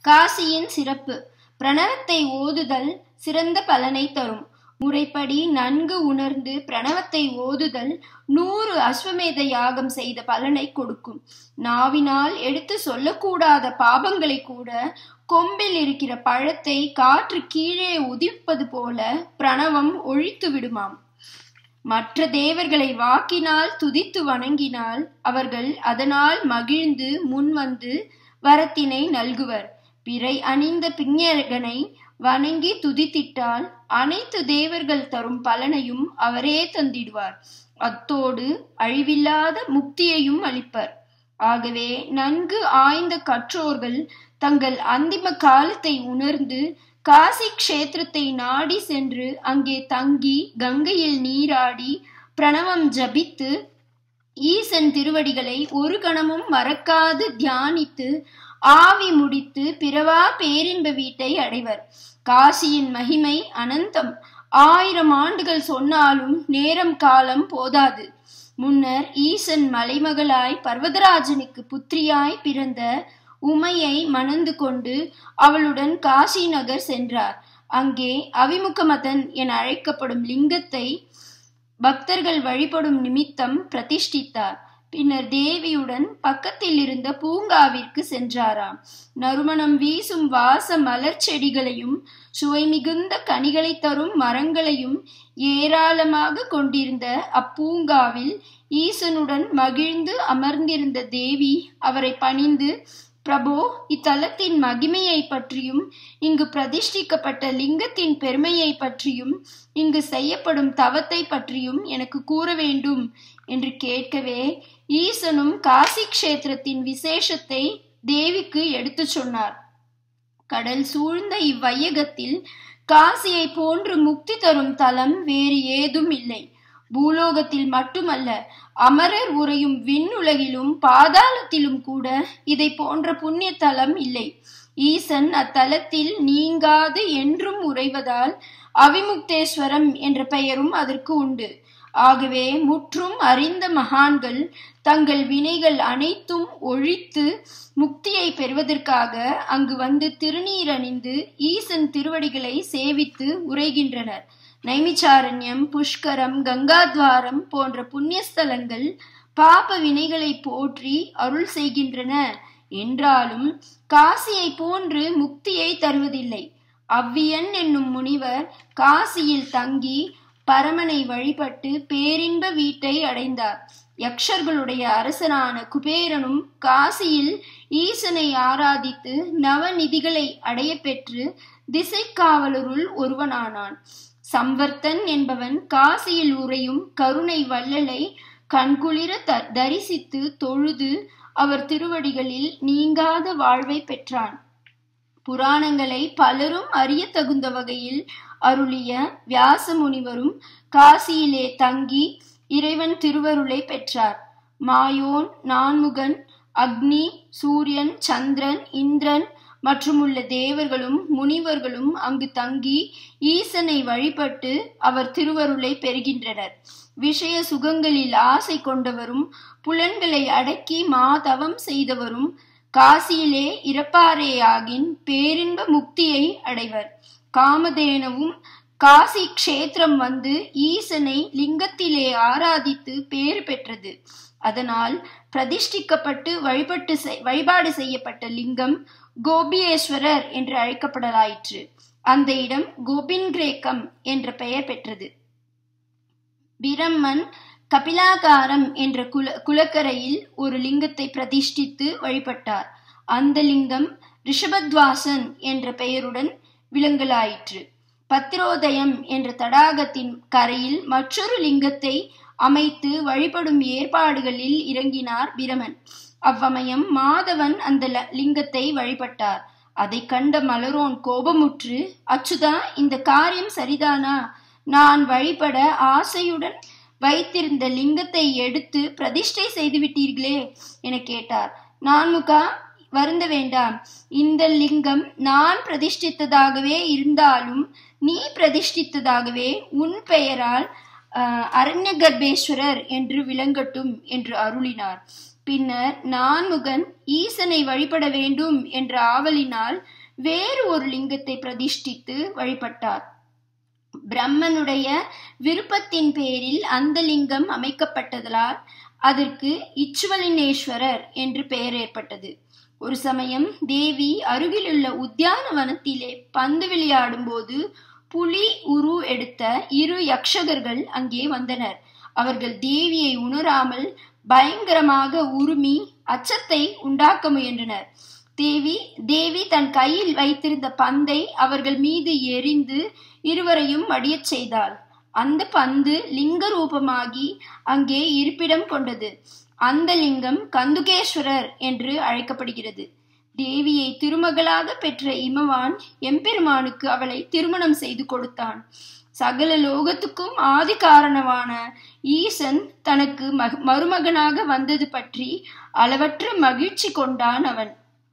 காசியின் சிறப்பு பிரணவத்தை ஓதுதல் சிறந்த பலனை தரும் முறைப்படி நன்கு உணர்ந்து பிரணவத்தை ஓதுதல் நூறு அஸ்வமேத யாகம் செய்த பலனை கொடுக்கும் நாவினால் எடுத்து சொல்லக்கூடாத பாபங்களை கூட கொம்பில் இருக்கிற பழத்தை காற்று கீழே உதிர்ப்பது போல பிரணவம் ஒழித்து விடுமாம் மற்ற தேவர்களை வாக்கினால் துதித்து வணங்கினால் அவர்கள் அதனால் மகிழ்ந்து முன்வந்து வரத்தினை நல்குவர் பிறை அணிந்த பிஞகனை வணங்கி துதித்திட்டால் அனைத்து தேவர்கள் தரும் பலனையும் அவரே தந்திடுவார் அத்தோடு அழிவில்லாத முக்தியையும் அளிப்பர் ஆகவே நன்கு ஆய்ந்த கற்றோர்கள் தங்கள் அந்திம காலத்தை உணர்ந்து காசி க்ஷேத்திரத்தை நாடி சென்று அங்கே தங்கி கங்கையில் நீராடி பிரணவம் ஜபித்து ஈசன் திருவடிகளை ஒரு கணமும் மறக்காது தியானித்து ஆவி முடித்து பிறவா பேரின்ப வீட்டை அடைவர் காசியின் மகிமை அனந்தம் ஆயிரம் ஆண்டுகள் சொன்னாலும் நேரம் காலம் போதாது முன்னர் ஈசன் மலைமகளாய் பர்வதராஜனுக்கு புத்திரியாய் பிறந்த உமையை மணந்து கொண்டு அவளுடன் காசி நகர் சென்றார் அங்கே அவிமுகமதன் என அழைக்கப்படும் லிங்கத்தை பக்தர்கள் வழிபடும் நிமித்தம் பிரதிஷ்டித்தார் பின்னர் தேவியுடன் பக்கத்தில் இருந்த பூங்காவிற்கு சென்றாராம் நறுமணம் வீசும் வாச மலர் செடிகளையும் சுவை மிகுந்த கனிகளை தரும் மரங்களையும் ஏராளமாக கொண்டிருந்த அப்பூங்காவில் ஈசனுடன் மகிழ்ந்து அமர்ந்திருந்த தேவி அவரை பணிந்து பிரபோ இத்தலத்தின் மகிமையை பற்றியும் இங்கு பிரதிஷ்டிக்கப்பட்ட லிங்கத்தின் பெருமையை பற்றியும் இங்கு செய்யப்படும் தவத்தை பற்றியும் எனக்கு கூற வேண்டும் என்று கேட்கவே ஈசனும் காசி கஷேத்திரத்தின் விசேஷத்தை தேவிக்கு எடுத்து சொன்னார் கடல் சூழ்ந்த இவ்வையகத்தில் காசியை போன்று முக்தி தரும் தலம் வேறு ஏதும் இல்லை பூலோகத்தில் மட்டுமல்ல அமரர் உரையும் விண்ணுலகிலும் பாதாளத்திலும் கூட இதை போன்ற புண்ணிய தலம் இல்லை ஈசன் அத்தலத்தில் நீங்காது என்றும் உறைவதால் அவிமுக்தேஸ்வரம் என்ற பெயரும் அதற்கு உண்டு ஆகவே முற்றும் அறிந்த மகான்கள் தங்கள் வினைகள் அனைத்தும் ஒழித்து முக்தியை பெறுவதற்காக அங்கு வந்து திருநீர் அணிந்து ஈசன் திருவடிகளை சேவித்து உரைகின்றனர் நைமிச்சாரண்யம் புஷ்கரம் கங்காத்வாரம் போன்ற புண்ணியஸ்தலங்கள் பாப வினைகளை போற்றி அருள் செய்கின்றன என்றாலும் காசியை போன்று முக்தியை தருவதில்லை அவ்வியன் என்னும் முனிவர் காசியில் தங்கி பரமனை வழிபட்டு பேரின்ப வீட்டை அடைந்தார் யக்ஷர்களுடைய அரசனான குபேரனும் காசியில் ஈசனை ஆராதித்து நவநிதிகளை அடைய பெற்று திசைக்காவலருள் ஒருவனானான் சம்வர்த்தன் என்பவன் காசியில் உறையும் கருணை வள்ளலை கண்குளிர த தரிசித்து தொழுது அவர் திருவடிகளில் நீங்காத வாழ்வை பெற்றான் புராணங்களை பலரும் அறிய தகுந்த வகையில் அருளிய வியாச முனிவரும் காசியிலே தங்கி இறைவன் திருவருளை பெற்றார் மாயோன் நான்முகன் அக்னி சூரியன் சந்திரன் இந்திரன் மற்றும் உள்ள தேவர்களும் முனிவர்களும் அங்கு தங்கி ஈசனை வழிபட்டு அவர் திருவருளை பெறுகின்றனர் விஷய சுகங்களில் ஆசை கொண்டவரும் புலன்களை அடக்கி மாதவம் செய்தவரும் காசியிலே இறப்பாரேயாகின் பேரின்ப முக்தியை அடைவர் காமதேனவும் காசி க்ஷேத்திரம் வந்து ஈசனை லிங்கத்திலே ஆராதித்து பேறு பெற்றது அதனால் பிரதிஷ்டிக்கப்பட்டு வழிபட்டு வழிபாடு செய்யப்பட்ட லிங்கம் கோபியேஸ்வரர் என்று அழைக்கப்படலாயிற்று அந்த இடம் கோபின் கிரேக்கம் என்ற பெயர் பெற்றது பிரம்மன் கபிலாகாரம் என்ற குல குலக்கரையில் ஒரு லிங்கத்தை பிரதிஷ்டித்து வழிபட்டார் அந்த லிங்கம் ரிஷபத்வாசன் என்ற பெயருடன் விளங்கலாயிற்று பத்திரோதயம் என்ற தடாகத்தின் கரையில் மற்றொரு லிங்கத்தை அமைத்து வழிபடும் ஏற்பாடுகளில் இறங்கினார் பிரமன் அவ்வமயம் மாதவன் அந்த லிங்கத்தை வழிபட்டார் அதை கண்ட மலரோன் கோபமுற்று அச்சுதா இந்த காரியம் சரிதானா நான் வழிபட ஆசையுடன் வைத்திருந்த லிங்கத்தை எடுத்து பிரதிஷ்டை செய்து விட்டீர்களே என கேட்டார் நான்முகா வருந்த வேண்டாம் இந்த லிங்கம் நான் பிரதிஷ்டித்ததாகவே இருந்தாலும் நீ பிரதிஷ்டித்ததாகவே உன் பெயரால் அரண்ய கர்ப்பேஸ்வரர் என்று விளங்கட்டும் என்று அருளினார் பின்னர் நான்முகன் ஈசனை வழிபட வேண்டும் என்ற ஆவலினால் வேறு ஒரு லிங்கத்தை பிரதிஷ்டித்து வழிபட்டார் பிரம்மனுடைய விருப்பத்தின் பேரில் அந்த லிங்கம் அமைக்கப்பட்டதால் அதற்கு இச்சுவலினேஸ்வரர் என்று பெயர் ஏற்பட்டது ஒரு சமயம் தேவி அருகிலுள்ள உத்தியானவனத்திலே பந்து விளையாடும் போது புலி உரு எடுத்த இரு யக்ஷகர்கள் அங்கே வந்தனர் அவர்கள் தேவியை உணராமல் பயங்கரமாக உருமி அச்சத்தை உண்டாக்க முயன்றனர் தேவி தேவி தன் கையில் வைத்திருந்த பந்தை அவர்கள் மீது எரிந்து இருவரையும் மடியச் செய்தாள் அந்த பந்து லிங்க ரூபமாகி அங்கே இருப்பிடம் கொண்டது அந்த லிங்கம் கந்துகேஸ்வரர் என்று அழைக்கப்படுகிறது தேவியை திருமகளாக பெற்ற இமவான் எம்பெருமானுக்கு அவளை திருமணம் செய்து கொடுத்தான் சகல லோகத்துக்கும் ஆதி காரணமான ஈசன் தனக்கு மருமகனாக வந்தது பற்றி அளவற்ற மகிழ்ச்சி கொண்டான் அவன்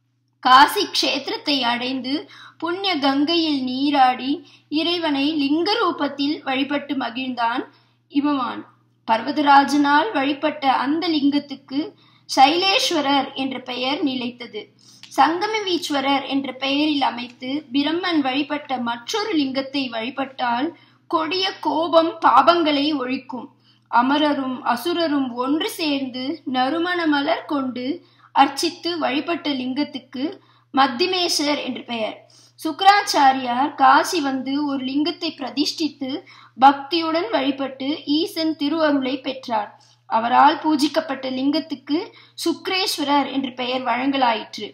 காசி கஷேத்திரத்தை அடைந்து புண்ணிய கங்கையில் நீராடி இறைவனை லிங்க ரூபத்தில் வழிபட்டு மகிழ்ந்தான் இமவான் பர்வதராஜனால் வழிபட்ட அந்த லிங்கத்துக்கு சைலேஸ்வரர் என்ற பெயர் நிலைத்தது சங்கமவீஸ்வரர் என்ற பெயரில் அமைத்து பிரம்மன் வழிபட்ட மற்றொரு லிங்கத்தை வழிபட்டால் கொடிய கோபம் பாபங்களை ஒழிக்கும் அமரரும் அசுரரும் ஒன்று சேர்ந்து நறுமண மலர் கொண்டு அர்ச்சித்து வழிபட்ட லிங்கத்துக்கு மத்திமேசர் என்று பெயர் சுக்கராச்சாரியார் காசி வந்து ஒரு லிங்கத்தை பிரதிஷ்டித்து பக்தியுடன் வழிபட்டு ஈசன் திருவருளை பெற்றார் அவரால் பூஜிக்கப்பட்ட லிங்கத்துக்கு சுக்ரேஸ்வரர் என்று பெயர் வழங்கலாயிற்று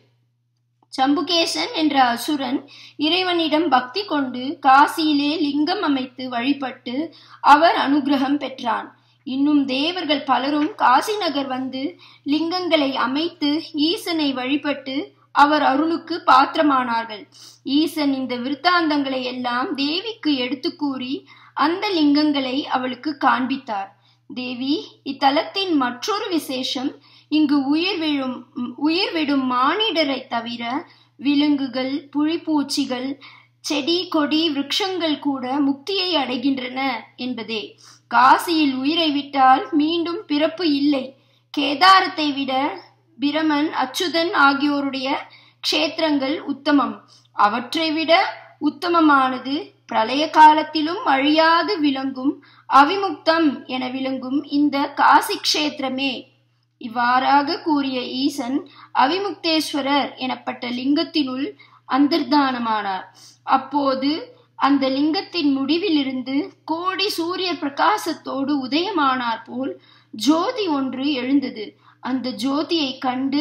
சம்புகேசன் என்ற அசுரன் இறைவனிடம் பக்தி கொண்டு காசியிலே லிங்கம் அமைத்து வழிபட்டு அவர் அனுகிரகம் பெற்றான் இன்னும் தேவர்கள் பலரும் காசி நகர் வந்து லிங்கங்களை அமைத்து ஈசனை வழிபட்டு அவர் அருளுக்கு பாத்திரமானார்கள் ஈசன் இந்த விருத்தாந்தங்களை எல்லாம் தேவிக்கு எடுத்து கூறி அந்த லிங்கங்களை அவளுக்கு காண்பித்தார் தேவி இத்தலத்தின் மற்றொரு விசேஷம் இங்கு உயிர் விழும் உயிர் விடும் மானிடரை தவிர விலங்குகள் புழிப்பூச்சிகள் செடி கொடி விருட்சங்கள் கூட முக்தியை அடைகின்றன என்பதே காசியில் உயிரை விட்டால் மீண்டும் பிறப்பு இல்லை கேதாரத்தை விட பிரமன் அச்சுதன் ஆகியோருடைய க்ஷேத்திரங்கள் உத்தமம் அவற்றை விட உத்தமமானது பிரளய காலத்திலும் அழியாது விளங்கும் அவிமுக்தம் என விளங்கும் இந்த காசி க்ஷேத்திரமே இவ்வாறாக கூறிய ஈசன் அவிமுக்தேஸ்வரர் எனப்பட்ட லிங்கத்தினுள் அந்தர்தானமானார் அப்போது அந்த லிங்கத்தின் முடிவிலிருந்து கோடி சூரிய பிரகாசத்தோடு உதயமானார் போல் ஜோதி ஒன்று எழுந்தது அந்த ஜோதியை கண்டு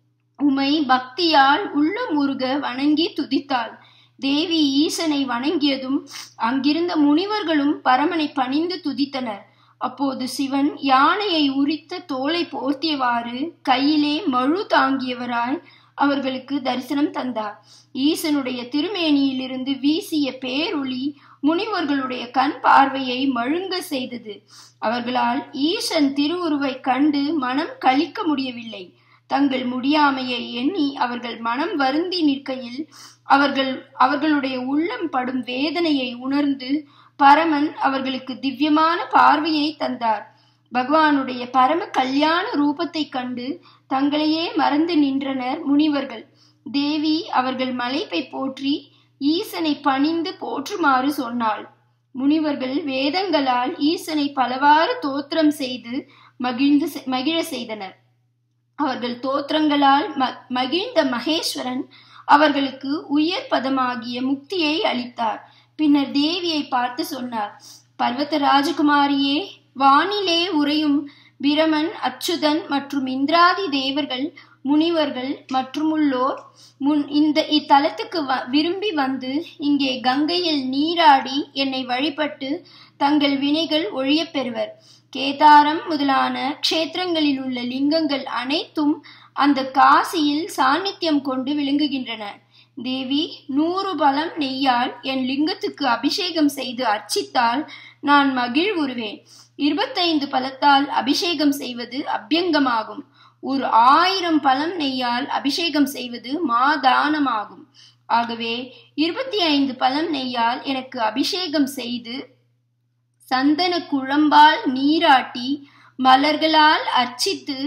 உமை பக்தியால் உள்ளம் உருக வணங்கி துதித்தாள் தேவி ஈசனை வணங்கியதும் அங்கிருந்த முனிவர்களும் பரமனை பணிந்து துதித்தனர் அப்போது சிவன் யானையை உரித்த தோலை போர்த்தியவாறு கையிலே மழு தாங்கியவராய் அவர்களுக்கு தரிசனம் தந்தார் ஈசனுடைய திருமேனியிலிருந்து வீசிய பேரொளி முனிவர்களுடைய கண் பார்வையை மழுங்க செய்தது அவர்களால் ஈசன் திருவுருவை கண்டு மனம் கழிக்க முடியவில்லை தங்கள் முடியாமையை எண்ணி அவர்கள் மனம் வருந்தி நிற்கையில் அவர்கள் அவர்களுடைய உள்ளம் படும் வேதனையை உணர்ந்து பரமன் அவர்களுக்கு திவ்யமான பார்வையை தந்தார் பகவானுடைய பரம கல்யாண ரூபத்தை கண்டு தங்களையே மறந்து நின்றனர் முனிவர்கள் தேவி அவர்கள் மலைப்பை போற்றி ஈசனை பணிந்து போற்றுமாறு சொன்னாள் முனிவர்கள் வேதங்களால் ஈசனை பலவாறு தோத்திரம் செய்து மகிழ்ந்து மகிழ செய்தனர் அவர்கள் தோத்திரங்களால் மகிழ்ந்த மகேஸ்வரன் அவர்களுக்கு உயர் பதமாகிய முக்தியை அளித்தார் பின்னர் தேவியை பார்த்து சொன்னார் பர்வத ராஜகுமாரியே வானிலே உறையும் பிரமன் அச்சுதன் மற்றும் இந்திராதி தேவர்கள் முனிவர்கள் மற்றுமுள்ளோர் முன் இந்த இத்தலத்துக்கு விரும்பி வந்து இங்கே கங்கையில் நீராடி என்னை வழிபட்டு தங்கள் வினைகள் ஒழியப் பெறுவர் கேதாரம் முதலான க்ஷேத்திரங்களில் உள்ள லிங்கங்கள் அனைத்தும் அந்த காசியில் சாநித்தியம் கொண்டு விளங்குகின்றன தேவி நூறு பலம் நெய்யால் என் லிங்கத்துக்கு அபிஷேகம் செய்து அர்ச்சித்தால் நான் மகிழ்வுறுவேன் இருபத்தைந்து பலத்தால் அபிஷேகம் செய்வது அபியங்கமாகும் ஒரு ஆயிரம் பழம் நெய்யால் அபிஷேகம் செய்வது மாதானமாகும் ஆகவே இருபத்தி ஐந்து பழம் நெய்யால் எனக்கு அபிஷேகம் செய்து சந்தன குழம்பால் நீராட்டி மலர்களால் அர்ச்சித்து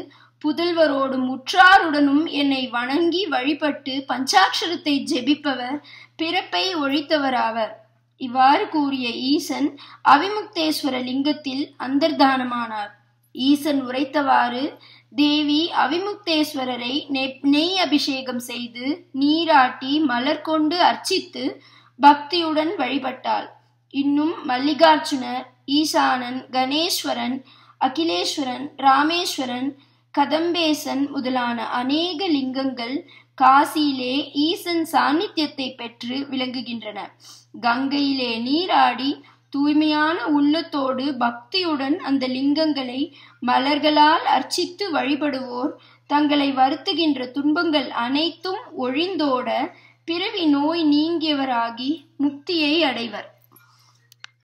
புதல்வரோடும் உற்றாருடனும் என்னை வணங்கி வழிபட்டு பஞ்சாட்சரத்தை ஜெபிப்பவர் பிறப்பை ஒழித்தவராவர் இவ்வாறு கூறிய ஈசன் அவிமுக்தேஸ்வர லிங்கத்தில் அந்தர்தானமானார் ஈசன் உரைத்தவாறு தேவி அவிமுக்தேஸ்வரரை நெய் அபிஷேகம் செய்து நீராட்டி மலர் கொண்டு அர்ச்சித்து பக்தியுடன் வழிபட்டாள் இன்னும் மல்லிகார்ஜுனர் ஈசானன் கணேஸ்வரன் அகிலேஸ்வரன் ராமேஸ்வரன் கதம்பேசன் முதலான அநேக லிங்கங்கள் காசியிலே ஈசன் சாநித்தியத்தை பெற்று விளங்குகின்றன கங்கையிலே நீராடி தூய்மையான உள்ளத்தோடு பக்தியுடன் அந்த லிங்கங்களை மலர்களால் அர்ச்சித்து வழிபடுவோர் தங்களை வருத்துகின்ற துன்பங்கள் அனைத்தும் ஒழிந்தோட பிறவி நோய் நீங்கியவராகி முக்தியை அடைவர்